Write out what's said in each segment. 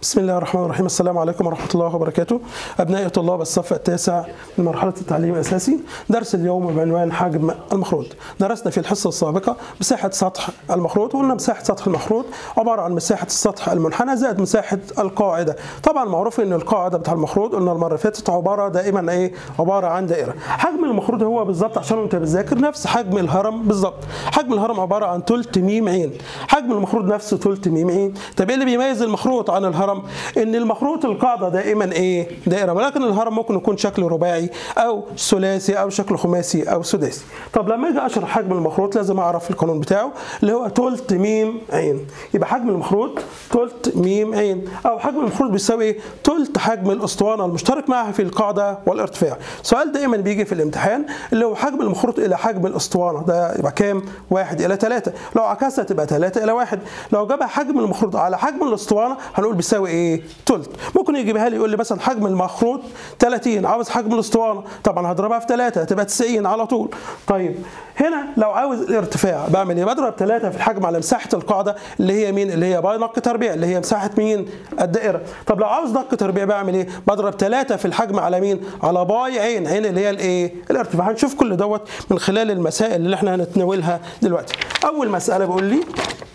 بسم الله الرحمن الرحيم السلام عليكم ورحمة الله وبركاته أبنائي طلاب الصف التاسع من مرحلة التعليم الأساسي درس اليوم بعنوان حجم المخروط درسنا في الحصة السابقة مساحة سطح المخروط وقلنا مساحة سطح المخروط عبارة عن مساحة السطح المنحنى زائد مساحة القاعدة طبعا معروف ان القاعدة بتاع المخروط قلنا المرة اللي فاتت عبارة دائما ايه عبارة عن دائرة حجم المخروط هو بالظبط عشان انت بتذاكر نفس حجم الهرم بالظبط حجم الهرم عبارة عن تلت ميم عين حجم المخروط نفسه تلت ميم عين طب ايه اللي بيميز المخروط عن الهرم ان المخروط القاعده دائما ايه دائره ولكن الهرم ممكن يكون شكل رباعي او ثلاثي او شكل خماسي او سداسي طب لما اجي اشرح حجم المخروط لازم اعرف القانون بتاعه اللي هو تلت ميم عين يبقى حجم المخروط تلت ميم عين او حجم المخروط بيساوي ايه تلت حجم الاسطوانه المشترك معها في القاعده والارتفاع سؤال دائما بيجي في الامتحان اللي هو حجم المخروط الى حجم الاسطوانه ده يبقى كام 1 الى 3 لو عكسها تبقى 3 الى 1 لو جابها حجم المخروط على حجم الاسطوانه هنقول بيساوي ايه تلت ممكن يجيبها لي يقول لي مثلا حجم المخروط 30 عاوز حجم الاسطوانه طبعا هضربها في 3 تبقى 90 على طول طيب هنا لو عاوز الارتفاع بعمل ايه بضرب 3 في الحجم على مساحه القاعده اللي هي مين اللي هي باي نق تربيع اللي هي مساحه مين الدائره طب لو عاوز نق تربيع بعمل ايه بضرب 3 في الحجم على مين على باي عين عين اللي هي الايه الارتفاع هنشوف كل دوت من خلال المسائل اللي احنا هنتناولها دلوقتي اول مساله بيقول لي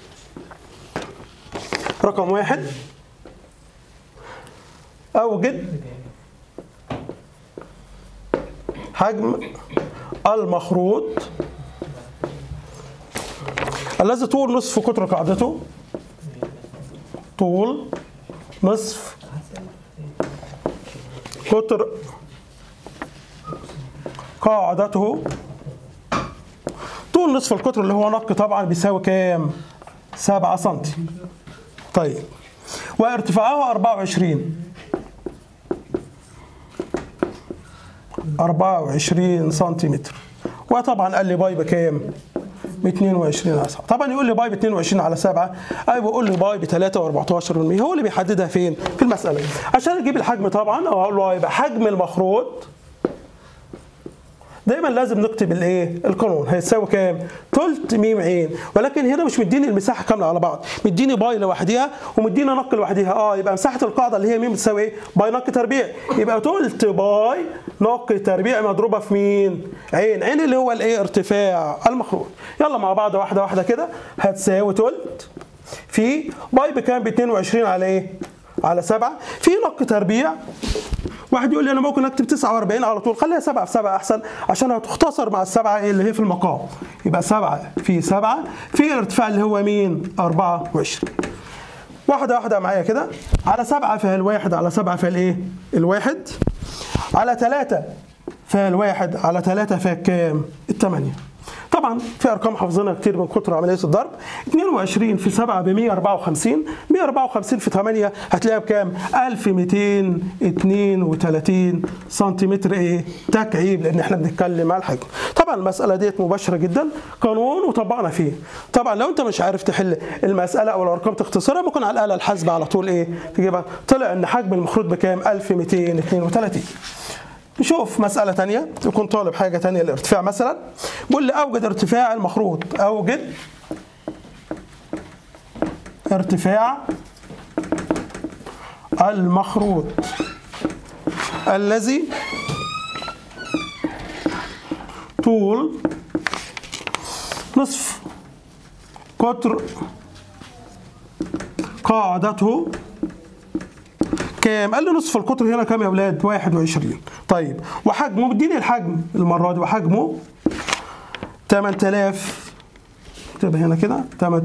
رقم واحد أوجد حجم المخروط الذي طول نصف قطر قاعدته طول نصف قطر قاعدته طول نصف القطر اللي هو نق طبعا بيساوي كام 7 سم طيب وارتفاعه 24 24 سنتيمتر وطبعا قال لي باي بكام؟ ب 22 على 7 طبعا يقول لي باي ب 22 على 7 اي بيقول لي باي ب 3 و14 هو اللي بيحددها فين؟ في المساله عشان اجيب الحجم طبعا اقول له يبقى حجم المخروط دايما لازم نكتب الايه القانون هيساوي كام تلت ميم عين ولكن هنا مش مديني المساحه كامله على بعض مديني باي لوحدها ومديني نق لوحدها اه يبقى مساحه القاعده اللي هي ميم بتساوي ايه باي نق تربيع يبقى تلت باي نق تربيع مضروبه في مين عين عين اللي هو الايه ارتفاع المخروط يلا مع بعض واحده واحده كده هتساوي تلت في باي بكام ب 22 على ايه على 7 في نق تربيع واحد يقول لي انا ممكن اكتب 49 على طول خليها 7 في 7 احسن عشان هتختصر مع السبعه اللي هي في المقام يبقى 7 في 7 في الارتفاع اللي هو مين 24 واحده واحده معايا كده على 7 فيها الواحد على 7 فيها الايه الواحد على 3 فيها الواحد على 3 فيها كام الثمانيه طبعا في ارقام حافظينها كتير من كتر عمليه الضرب 22 في 7 ب 154 154 في 8 هتلاقيها بكام 1232 سنتيمتر ايه تكعيب لان احنا بنتكلم على الحجم طبعا المساله ديت مباشره جدا قانون وطبقنا فيه طبعا لو انت مش عارف تحل المساله او الارقام تختصرها ممكن على الاله الحاسبه على طول ايه تجيبها طلع ان حجم المخروط بكام 1232 نشوف مسألة تانية يكون طالب حاجة تانية الارتفاع مثلا بيقول لي أوجد ارتفاع المخروط أوجد ارتفاع المخروط الذي طول نصف قطر قاعدته كام؟ قال لي نصف القطر هنا كام يا اولاد؟ 21 طيب وحجمه مديني الحجم المره دي وحجمه 8000 اكتبها هنا كده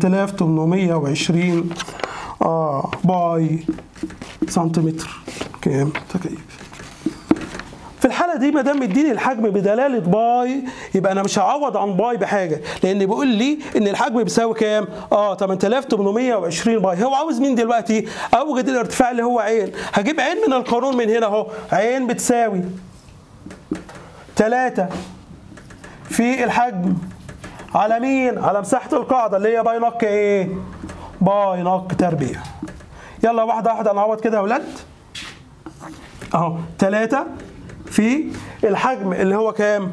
8820 اه باي سنتيمتر كام تكييف في الحاله دي ما دام مديني الحجم بدلاله باي يبقى انا مش هعوض عن باي بحاجه لان بيقول لي ان الحجم بيساوي كام؟ اه 8820 باي هو عاوز مين دلوقتي؟ اوجد الارتفاع اللي هو عين هجيب عين من القانون من هنا اهو عين بتساوي 3 في الحجم على مين؟ على مساحه القاعده اللي هي باي نق ايه؟ باي نق تربيع يلا واحده واحده نعوض كده يا اولاد اهو 3 في الحجم اللي هو كام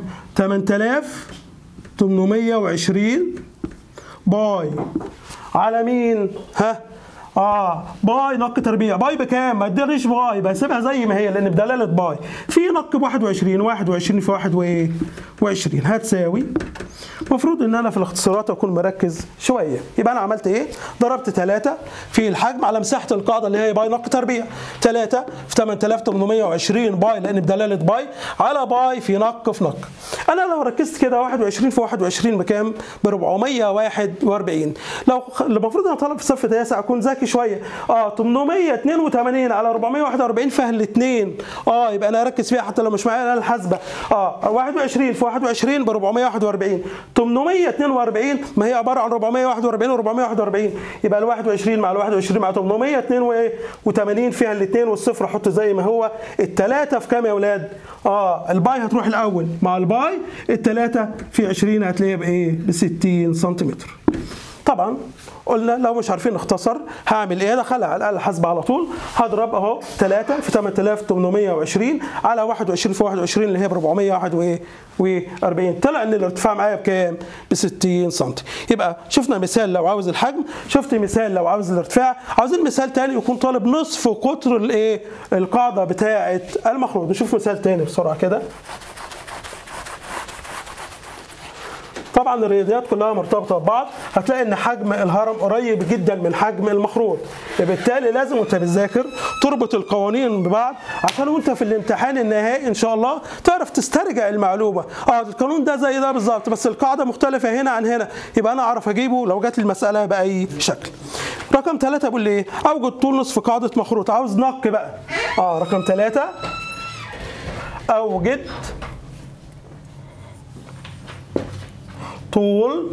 8820 باي على مين ها اه باي نق تربيع باي بكام؟ ما ادينيش باي بسيبها زي ما هي لان بدلاله باي في نق ب 21 21 في 21 هتساوي المفروض ان انا في الاختصارات اكون مركز شويه يبقى انا عملت ايه؟ ضربت 3 في الحجم على مساحه القاعده اللي هي باي نق تربيع 3 في 8820 باي لان بدلاله باي على باي في نق في نق انا لو ركزت كده 21 في 21 بكام؟ ب 441 لو المفروض انا طالب في صف تاسع اكون ذكي شويه اه 882 على 441 فيها الاثنين اه يبقى انا اركز فيها حتى لو مش معايا الاله الحاسبه اه 21 في 21 ب 441 842 ما هي عباره عن 441 و 441 يبقى ال 21 مع ال 21 مع 882 فيها الاثنين والصفر احط زي ما هو الثلاثه في كام يا اولاد؟ اه الباي هتروح الاول مع الباي الثلاثه في 20 هتلاقيها بايه؟ ب 60 سنتيمتر. طبعا قلنا لو مش عارفين نختصر هعمل ايه دخلها على الاله الحاسبه على طول هضرب اهو 3 في 8820 على 21 في 21 اللي هي ب 441 طلع ان الارتفاع معايا بكام؟ ب 60 سم يبقى شفنا مثال لو عاوز الحجم شفت مثال لو عاوز الارتفاع عاوزين مثال تاني يكون طالب نصف قطر الايه؟ القاعده بتاعه المخروط نشوف مثال تاني بسرعه كده طبعا الرياضيات كلها مرتبطه ببعض هتلاقي ان حجم الهرم قريب جدا من حجم المخروط بالتالي لازم وانت بتذاكر تربط القوانين ببعض عشان وانت في الامتحان النهائي ان شاء الله تعرف تسترجع المعلومه اه القانون ده زي ده بالظبط بس القاعده مختلفه هنا عن هنا يبقى انا اعرف اجيبه لو جات لي المساله باي شكل رقم ثلاثة بيقول لي ايه اوجد طول نصف قاعده مخروط عاوز نق بقى اه رقم ثلاثة اوجد طول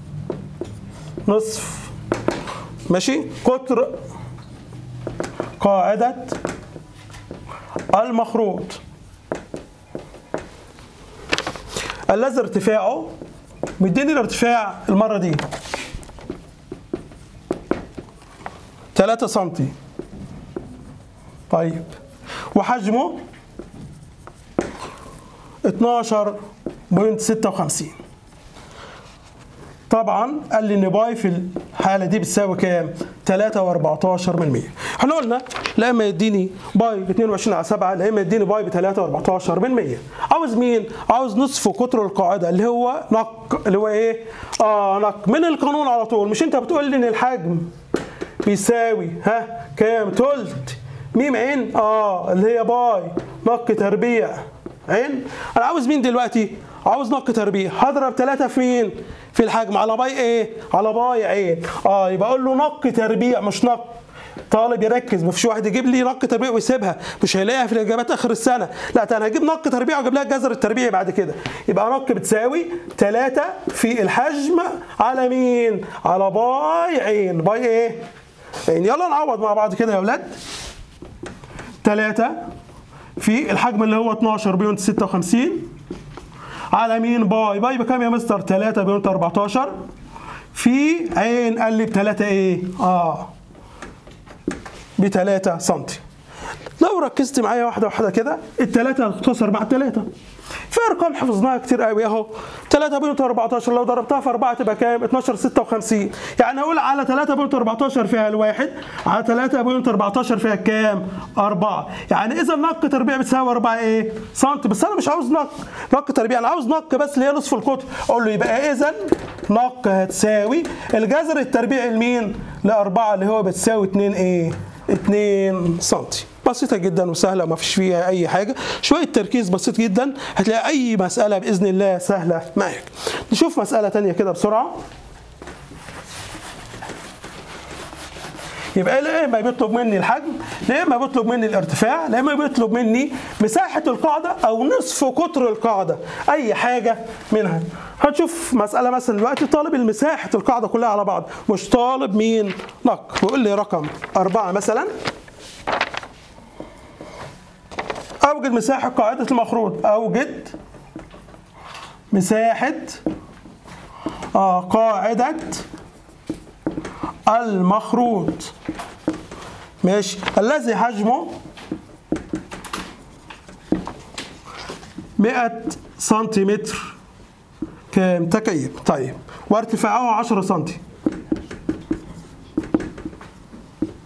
نصف ماشي قطر قاعدة المخروط الذي ارتفاعه مديني الارتفاع المرة دي 3 سنتي طيب وحجمه 12.56 طبعا قال لي ان باي في الحاله دي بتساوي كام 3 و14 من 100 احنا قلنا لا اما يديني باي ب 22 على 7 لا اما يديني باي ب 3 و14 من 100 عاوز مين عاوز نصف قطر القاعده اللي هو نق اللي هو ايه اه نق من القانون على طول مش انت بتقول لي ان الحجم بيساوي ها كام تلت ميم عين اه اللي هي باي نق تربيع عين انا عاوز مين دلوقتي عاوز نق تربيع هضرب 3 في مين في الحجم على باي ايه على باي عين اه يبقى اقول له نق تربيع مش نق طالب يركز مفيش واحد يجيب لي نق تربيع ويسيبها مش هيلاقيها في الاجابات اخر السنه لا ده انا هجيب نق تربيع واجيب لها الجذر التربيعي بعد كده يبقى نق بتساوي 3 في الحجم على مين على باي عين باي ايه عين يلا نعوض مع بعض كده يا اولاد 3 في الحجم اللي هو 12.56 على مين باي باي بكام يا مستر 3 بيونت 14 في عين قال لي ب 3 ايه اه ب 3 سم لو ركزت معايا واحده واحده كده الثلاثه هتختصر مع الثلاثه في ارقام حفظناها كتير قوي اهو 3 بيونت 14 لو ضربتها في 4 تبقى كام 12 56 يعني اقول على 3 بيونت 14 فيها الواحد على 3 بيونت 14 فيها كام 4 يعني اذا نق تربيع بتساوي 4 ايه سم بس انا مش عاوز نق نق تربيع انا عاوز نق بس اللي هي نصف القطر اقول له يبقى اذا نق هتساوي الجذر التربيعي لمين ل 4 اللي هو بتساوي 2 ايه 2 سم بسيطة جدا وسهلة وما فيش فيها أي حاجة شوية تركيز بسيط جدا هتلاقي أي مسألة بإذن الله سهلة معاك نشوف مسألة تانية كده بسرعة يبقى لا اما بيطلب مني الحجم لا اما بيطلب مني الارتفاع لا اما بيطلب مني مساحه القاعده او نصف قطر القاعده اي حاجه منها هنشوف مساله مثلا دلوقتي طالب مساحه القاعده كلها على بعض مش طالب مين نق بيقول لي رقم أربعة مثلا أوجد مساحة قاعدة المخروط أوجد مساحة آه قاعدة المخروط ماشي الذي حجمه 100 سنتيمتر كام تكيف طيب وارتفاعه 10 سنتي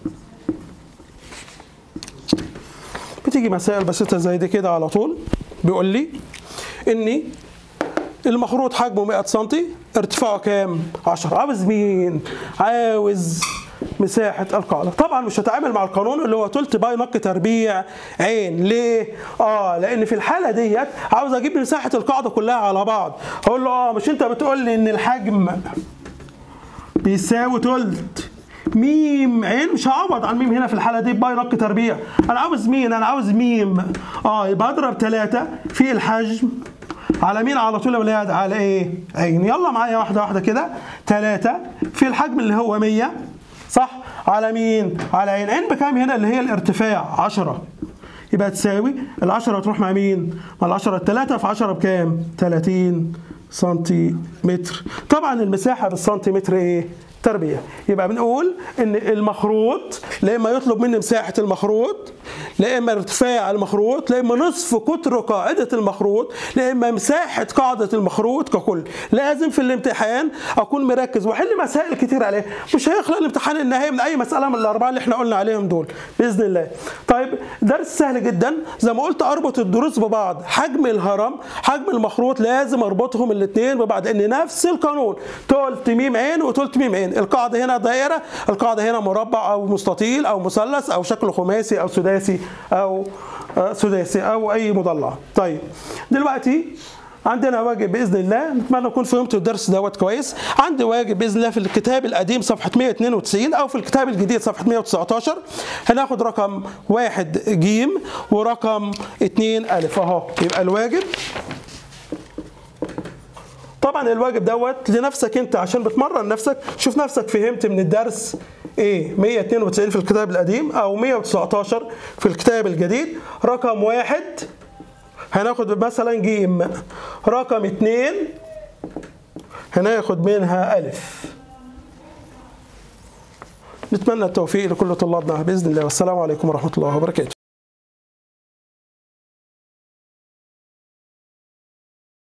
بتيجي مسائل بسيطة زي دي كده على طول بيقول لي إني المخروط حجمه 100 سم ارتفاعه كام؟ 10 عاوز مين؟ عاوز مساحة القاعدة طبعا مش هتعامل مع القانون اللي هو تلت باي نق تربيع عين ليه؟ اه لان في الحالة ديت عاوز اجيب مساحة القاعدة كلها على بعض هقول له اه مش انت بتقول لي ان الحجم بيساوي تلت ميم عين مش هعوض عن ميم هنا في الحاله دي باي نق تربيع انا عاوز مين انا عاوز ميم اه يبقى اضرب ثلاثة في الحجم على مين على طول يا ولاد على ايه عين يلا معايا واحده واحده كده ثلاثة في الحجم اللي هو 100 صح على مين على عين عين بكام هنا اللي هي الارتفاع 10 يبقى تساوي ال10 هتروح مع مين مع ال10 الثلاثة في 10 بكام 30 سنتيمتر طبعا المساحه بالسنتيمتر ايه تربيع يبقى بنقول ان المخروط لا اما يطلب مني مساحه المخروط لا اما ارتفاع المخروط لا اما نصف قطر قاعده المخروط لا اما مساحه قاعده المخروط ككل لازم في الامتحان اكون مركز واحل مسائل كتير عليه مش هيخلق الامتحان النهائي من اي مساله من الاربعه اللي احنا قلنا عليهم دول باذن الله طيب درس سهل جدا زي ما قلت اربط الدروس ببعض حجم الهرم حجم المخروط لازم اربطهم الاثنين ببعض ان نفس القانون تلت ميم عين وتلت ميم عين القاعده هنا دائره القاعده هنا مربع او مستطيل او مثلث او شكل خماسي او سداسي او آه، سداسي او اي مضلع طيب دلوقتي عندنا واجب باذن الله نتمنى اكون فهمت الدرس دوت كويس عندي واجب باذن الله في الكتاب القديم صفحه 192 او في الكتاب الجديد صفحه 119 هناخد رقم واحد جيم ورقم اتنين الف اهو يبقى الواجب طبعا الواجب دوت لنفسك انت عشان بتمرن نفسك شوف نفسك فهمت من الدرس ايه 192 في الكتاب القديم او 119 في الكتاب الجديد رقم واحد هناخد مثلا جيم رقم اتنين هناخد منها ألف نتمنى التوفيق لكل طلابنا بإذن الله والسلام عليكم ورحمة الله وبركاته